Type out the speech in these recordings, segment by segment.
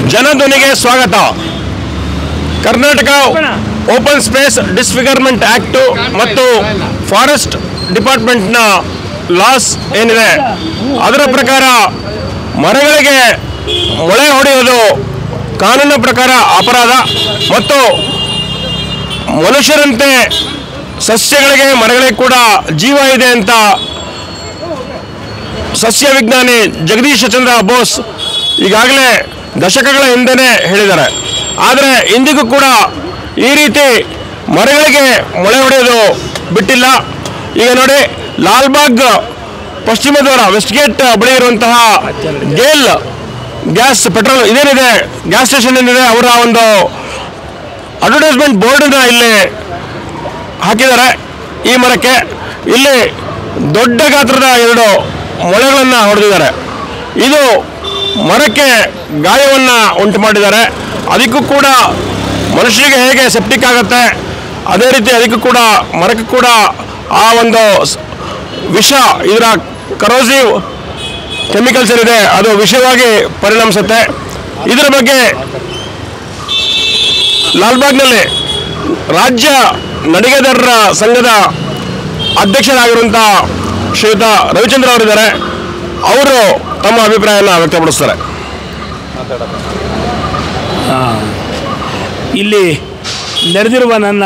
ಜನಧ್ವನಿಗೆ ಸ್ವಾಗತ Karnataka open space disfigurement act ಮತ್ತು forest ಡಿಪಾರ್ಟ್ಮೆಂಟ್ನ ಲಾಸ್ ಏನಿದೆ ಅದರ ಪ್ರಕಾರ ಮರಗಳಿಗೆ ಮೊಳೆ ಹೊಡೆಯೋದು ಕಾನೂನಿನ ಪ್ರಕಾರ ಅಪರಾಧ ಮತ್ತು ಮನುಷ್ಯರಂತೆ ಸಸ್ಯಗಳಿಗೆ ಮರಗಳಿಗೆ ಕೂಡ ಜೀವ ಇದೆ ಅಂತ ಸಸ್ಯ ವಿಜ್ಞಾನಿ ಜಗದೀಶ ಚಂದ್ರ ಬೋಸ್ ಈಗಾಗಲೇ ದಶಕಗಳ ಹಿಂದೆನೇ ಹೇಳಿದ್ದಾರೆ ಆದರೆ ಇಂದಿಗೂ ಕೂಡ ಈ ರೀತಿ ಮರಗಳಿಗೆ ಮೊಳೆ ಹೊಡೆಯೋದು ಬಿಟ್ಟಿಲ್ಲ ಈಗ ನೋಡಿ ಲಾಲ್ಬಾಗ್ ಪಶ್ಚಿಮ ದ್ವಾರ ವೆಸ್ಟ್ ಗೇಟ್ ಬಳಿ ಇರುವಂತಹ ಗೇಲ್ ಗ್ಯಾಸ್ ಪೆಟ್ರೋಲ್ ಇದೇನಿದೆ ಗ್ಯಾಸ್ ಸ್ಟೇಷನ್ ಏನಿದೆ ಅವರ ಒಂದು ಅಡ್ವರ್ಟೈಸ್ಮೆಂಟ್ ಬೋರ್ಡನ್ನ ಇಲ್ಲಿ ಹಾಕಿದ್ದಾರೆ ಈ ಮರಕ್ಕೆ ಇಲ್ಲಿ ದೊಡ್ಡ ಗಾತ್ರದ ಎರಡು ಮೊಳೆಗಳನ್ನು ಹೊಡೆದಿದ್ದಾರೆ ಇದು ಮರಕ್ಕೆ ಗಾಯವನ್ನು ಉಂಟು ಮಾಡಿದ್ದಾರೆ ಅದಕ್ಕೂ ಕೂಡ ಮನುಷ್ಯರಿಗೆ ಹೇಗೆ ಸೆಪ್ಟಿಕ್ ಆಗುತ್ತೆ ಅದೇ ರೀತಿ ಅದಕ್ಕೂ ಕೂಡ ಮರಕ್ಕೂ ಕೂಡ ಆ ಒಂದು ಸ್- ವಿಷ ಇದರ ಕರೋಸಿವ್ ಕೆಮಿಕಲ್ಸ್ ಏನಿದೆ ಅದು ವಿಷವಾಗಿ ಪರಿಣಮಿಸುತ್ತೆ ಇದರ ಬಗ್ಗೆ ಲಾಲ್ಬಾಗ್ನಲ್ಲಿ ರಾಜ್ಯ ನಡಿಗೆದಾರರ ಸಂಘದ ಅಧ್ಯಕ್ಷರಾಗಿರುವಂಥ ಶ್ರೀಯುತ ರವಿಚಂದ್ರ ಅವರಿದ್ದಾರೆ ಅವರು ತಮ್ಮ ಅಭಿಪ್ರಾಯವನ್ನು ವ್ಯಕ್ತಪಡಿಸ್ತಾರೆ ಇಲ್ಲಿ ನೆರೆದಿರುವ ನನ್ನ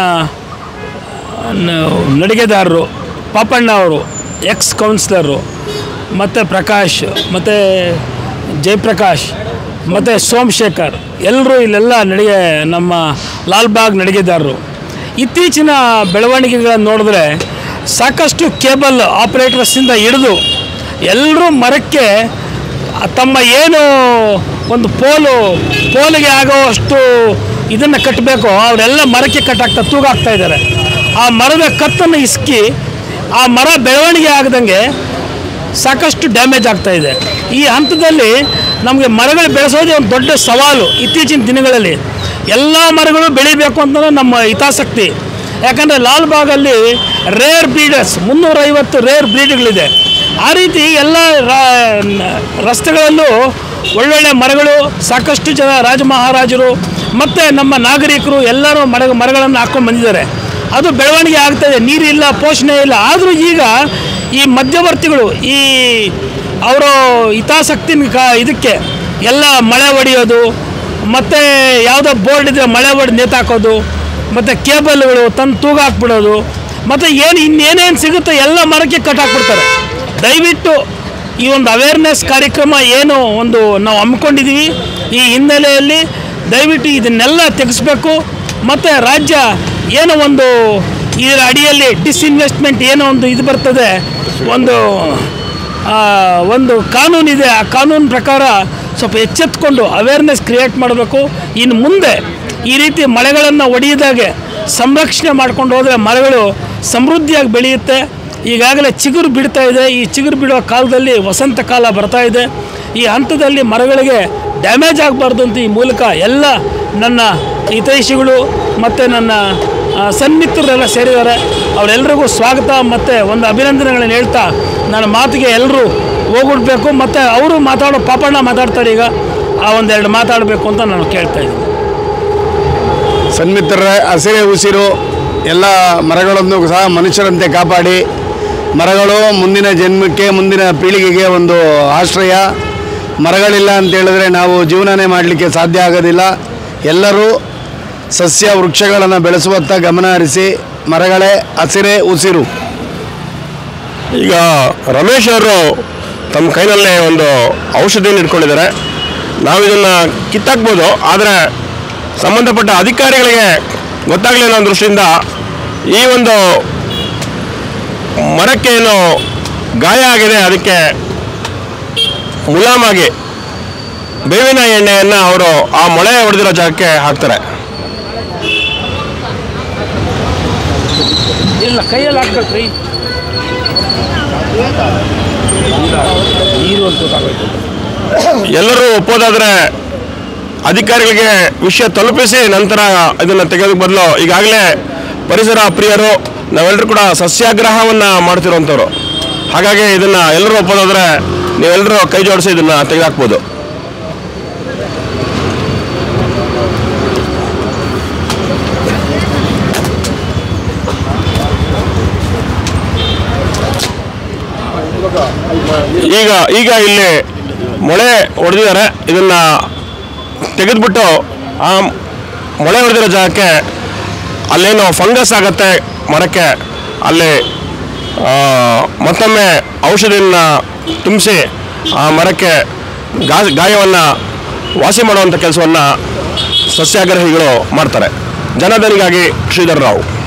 ನ- ನಡಿಗೆದಾರರು ಪಾಪಣ್ಣ ಅವರು ಎಕ್ಸ್ ಕೌನ್ಸಿಲರು ಮತ್ತು ಪ್ರಕಾಶ್ ಮತ್ತು ಜಯಪ್ರಕಾಶ್ ಮತ್ತು ಸೋಮಶೇಖರ್ ಎಲ್ಲರೂ ಇಲ್ಲೆಲ್ಲ ನಡಿಗೆ ನಮ್ಮ ಲಾಲ್ಬಾಗ್ ನಡಿಗೆದಾರರು ಇತ್ತೀಚಿನ ಬೆಳವಣಿಗೆಗಳನ್ನು ನೋಡಿದ್ರೆ ಸಾಕಷ್ಟು ಕೇಬಲ್ ಆಪರೇಟರ್ಸಿಂದ ಹಿಡಿದು ಎಲ್ಲರೂ ಮರಕ್ಕೆ ತಮ್ಮ ಏನು ಒಂದು ಪೋಲು ಪೋಲಿಗೆ ಆಗೋವಷ್ಟು ಇದನ್ನು ಕಟ್ಟಬೇಕು ಅವರೆಲ್ಲ ಮರಕ್ಕೆ ಕಟ್ಟಾಗ್ತಾ ತೂಗಾಗ್ತಾ ಇದ್ದಾರೆ ಆ ಮರದ ಕತ್ತನ್ನು ಇಸ್ಕಿ ಆ ಮರ ಬೆಳವಣಿಗೆ ಆಗದಂಗೆ ಸಾಕಷ್ಟು ಡ್ಯಾಮೇಜ್ ಆಗ್ತಾ ಇದೆ ಈ ಹಂತದಲ್ಲಿ ನಮಗೆ ಮರಗಳು ಬೆಳೆಸೋದೇ ಒಂದು ದೊಡ್ಡ ಸವಾಲು ಇತ್ತೀಚಿನ ದಿನಗಳಲ್ಲಿ ಎಲ್ಲ ಮರಗಳು ಬೆಳಿಬೇಕು ಅಂತ ನಮ್ಮ ಹಿತಾಸಕ್ತಿ ಯಾಕಂದರೆ ಲಾಲ್ಬಾಗಲ್ಲಿ ರೇರ್ ಬ್ರೀಡರ್ಸ್ ಮುನ್ನೂರೈವತ್ತು ರೇರ್ ಬ್ರೀಡ್ಗಳಿದೆ ಆ ರೀತಿ ಎಲ್ಲ ರಾ- ನ- ರಸ್ತೆಗಳಲ್ಲೂ ಒಳ್ಳೊಳ್ಳೆ ಮರಗಳು ಸಾಕಷ್ಟು ಜನ ರಾಜ ಮಹಾರಾಜರು ಮತ್ತು ನಮ್ಮ ನಾಗರಿಕರು ಎಲ್ಲರೂ ಮರ ಮರಗಳನ್ನು ಹಾಕ್ಕೊಂಡು ಬಂದಿದ್ದಾರೆ ಅದು ಬೆಳವಣಿಗೆ ಆಗ್ತಾಯಿದೆ ನೀರಿಲ್ಲ ಪೋಷಣೆ ಇಲ್ಲ ಆದರೂ ಈಗ ಈ ಮಧ್ಯವರ್ತಿಗಳು ಈ ಅವರು ಹಿತಾಸಕ್ತಿನ ಕ ಇದಕ್ಕೆ ಎಲ್ಲ ಮಳೆ ಹೊಡೆಯೋದು ಮತ್ತು ಯಾವುದೋ ಬೋರ್ಡ್ ಇದ್ದರೆ ಮಳೆ ಹೊಡೆದು ನೇತಾಕೋದು ಮತ್ತು ಕೇಬಲ್ಗಳು ತಂದು ತೂಗ ಹಾಕ್ಬಿಡೋದು ಮತ್ತು ಏನು ಇನ್ನೇನೇನು ಸಿಗುತ್ತೋ ಎಲ್ಲ ಮರಕ್ಕೆ ಕಟ್ಟಾಕ್ಬಿಡ್ತಾರೆ ದಯವಿಟ್ಟು ಈ ಒಂದು ಅವೇರ್ನೆಸ್ ಕಾರ್ಯಕ್ರಮ ಏನು ಒಂದು ನಾವು ಹಮ್ಮಿಕೊಂಡಿದ್ದೀವಿ ಈ ಹಿನ್ನೆಲೆಯಲ್ಲಿ ದಯವಿಟ್ಟು ಇದನ್ನೆಲ್ಲ ತೆಗೆಸ್ಬೇಕು ಮತ್ತು ರಾಜ್ಯ ಏನೋ ಒಂದು ಇದರ ಅಡಿಯಲ್ಲಿ ಡಿಸ್ಇನ್ವೆಸ್ಟ್ಮೆಂಟ್ ಏನೋ ಒಂದು ಇದು ಬರ್ತದೆ ಒಂದು ಆ, ಒಂದು ಕಾನೂನಿದೆ ಆ ಕಾನೂನು ಪ್ರಕಾರ ಸ್ವಲ್ಪ ಎಚ್ಚೆತ್ಕೊಂಡು ಅವೇರ್ನೆಸ್ ಕ್ರಿಯೇಟ್ ಮಾಡಬೇಕು ಇನ್ನು ಮುಂದೆ ಈ ರೀತಿ ಮಳೆಗಳನ್ನು ಒಡೆಯದಾಗೆ ಸಂರಕ್ಷಣೆ ಮಾಡ್ಕೊಂಡು ಹೋದರೆ ಮರಗಳು ಸಮೃದ್ಧಿಯಾಗಿ ಬೆಳೆಯುತ್ತೆ ಈಗಾಗಲೇ ಚಿಗುರು ಬಿಡ್ತಾ ಇದೆ ಈ ಚಿಗುರು ಬಿಡುವ ಕಾಲದಲ್ಲಿ ವಸಂತ ಕಾಲ ಬರ್ತಾ ಇದೆ ಈ ಹಂತದಲ್ಲಿ ಮರಗಳಿಗೆ ಡ್ಯಾಮೇಜ್ ಆಗಬಾರ್ದು ಅಂತ ಈ ಮೂಲಕ ಎಲ್ಲ ನನ್ನ ಹಿತೈಷಿಗಳು ಮತ್ತು ನನ್ನ ಆ, ಸನ್ಮಿತ್ರರೆಲ್ಲ ಸೇರಿದ್ದಾರೆ ಅವರೆಲ್ಲರಿಗೂ ಸ್ವಾಗತ ಮತ್ತು ಒಂದು ಅಭಿನಂದನೆಗಳನ್ನು ಹೇಳ್ತಾ ನನ್ನ ಮಾತಿಗೆ ಎಲ್ಲರೂ ಹೋಗ್ಬಿಡ್ಬೇಕು ಮತ್ತು ಅವರು ಮಾತಾಡೋ ಪಾಪಣ್ಣ ಮಾತಾಡ್ತಾರೆ ಈಗ ಆ ಒಂದೆರಡು ಮಾತಾಡಬೇಕು ಅಂತ ನಾನು ಕೇಳ್ತಾ ಇದ್ದೀನಿ ಸನ್ಮಿತ್ರರೇ ಹಸಿರೇ ಉಸಿರು ಎಲ್ಲ ಮರಗಳನ್ನು ಸಹ ಮನುಷ್ಯರಂತೆ ಕಾಪಾಡಿ ಮರಗಳು ಮುಂದಿನ ಜನ್ಮಕ್ಕೆ ಮುಂದಿನ ಪೀಳಿಗೆಗೆ ಒಂದು ಆಶ್ರಯ ಮರಗಳಿಲ್ಲ ಅಂತ ಹೇಳಿದ್ರೆ ನಾವು ಜೀವನನೇ ಮಾಡಲಿಕ್ಕೆ ಸಾಧ್ಯ ಆಗೋದಿಲ್ಲ ಎಲ್ಲರೂ ಸಸ್ಯ ವೃಕ್ಷಗಳನ್ನು ಬೆಳೆಸುವತ್ತ ಗಮನ ಹರಿಸಿ ಮರಗಳೇ ಹಸಿರೇ ಉಸಿರು ಈಗ ರಮೇಶ್ ಅವರು ತಮ್ಮ ಕೈನಲ್ಲೇ ಒಂದು ಔಷಧಿಯನ್ನು ಇಟ್ಕೊಂಡಿದ್ದಾರೆ ನಾವು ಇದನ್ನು ಕಿತ್ತಾಕ್ಬೋದು ಆದರೆ ಸಂಬಂಧಪಟ್ಟ ಅಧಿಕಾರಿಗಳಿಗೆ ಗೊತ್ತಾಗಲಿಲ್ಲ ಅನ್ನೋ ದೃಷ್ಟಿಯಿಂದ ಈ ಒಂದು ಮರಕ್ಕೆ ಏನು ಗಾಯ ಆಗಿದೆ ಅದಕ್ಕೆ ಮುಲಾಮಾಗಿ ಬೇವಿನ ಎಣ್ಣೆಯನ್ನು ಅವರು ಆ ಮೊಳೆ ಹೊಡೆದಿರೋ ಜಾಗಕ್ಕೆ ಹಾಕ್ತಾರೆ ಇಲ್ಲ ಕೈಯಲ್ಲಿ ಹಾಕ್ಬೇಕ್ರಿ ನೀರು ಅಂತ ಗೊತ್ತಾಗೋಯ್ತು ಎಲ್ಲರೂ ಒಪ್ಪೋದಾದ್ರೆ ಅಧಿಕಾರಿಗಳಿಗೆ ವಿಷಯ ತಲುಪಿಸಿ ನಂತರ ಇದನ್ನು ತೆಗೆಯೋದಕ್ಕೆ ಬದಲು ಈಗಾಗಲೇ ಪರಿಸರ ಪ್ರಿಯರು ನಾವೆಲ್ಲರೂ ಕೂಡ ಸಸ್ಯಾಗ್ರಹವನ್ನು ಮಾಡ್ತಿರೋಂಥವ್ರು ಹಾಗಾಗಿ ಇದನ್ನು ಎಲ್ಲರೂ ಒಪ್ಪೋದಾದ್ರೆ ನೀವೆಲ್ಲರೂ ಕೈ ಜೋಡಿಸಿ ಇದನ್ನು ತೆಗೆದಾಕ್ಬೋದು ಈಗ ಈಗ ಇಲ್ಲಿ ಮೊಳೆ ಹೊಡೆದಿದ್ದಾರೆ ಇದನ್ನು ತೆಗೆದುಬಿಟ್ಟು ಆ ಮೊಳೆ ಹೊಡೆದಿರೋ ಜಾಗಕ್ಕೆ ಅಲ್ಲೇನು ಫಂಗಸ್ ಆಗುತ್ತೆ ಮರಕ್ಕೆ ಅಲ್ಲಿ ಆ, ಮತ್ತೊಮ್ಮೆ ಔಷಧಿಯನ್ನು ತುಂಬಿಸಿ ಆ ಮರಕ್ಕೆ ಗಾ ಗಾಯವನ್ನು ವಾಸಿ ಮಾಡುವಂಥ ಕೆಲಸವನ್ನು ಸಸ್ಯಾಗ್ರಹಿಗಳು ಮಾಡ್ತಾರೆ ಜನಧನಿಗಾಗಿ ಶ್ರೀಧರ್ ರಾವ್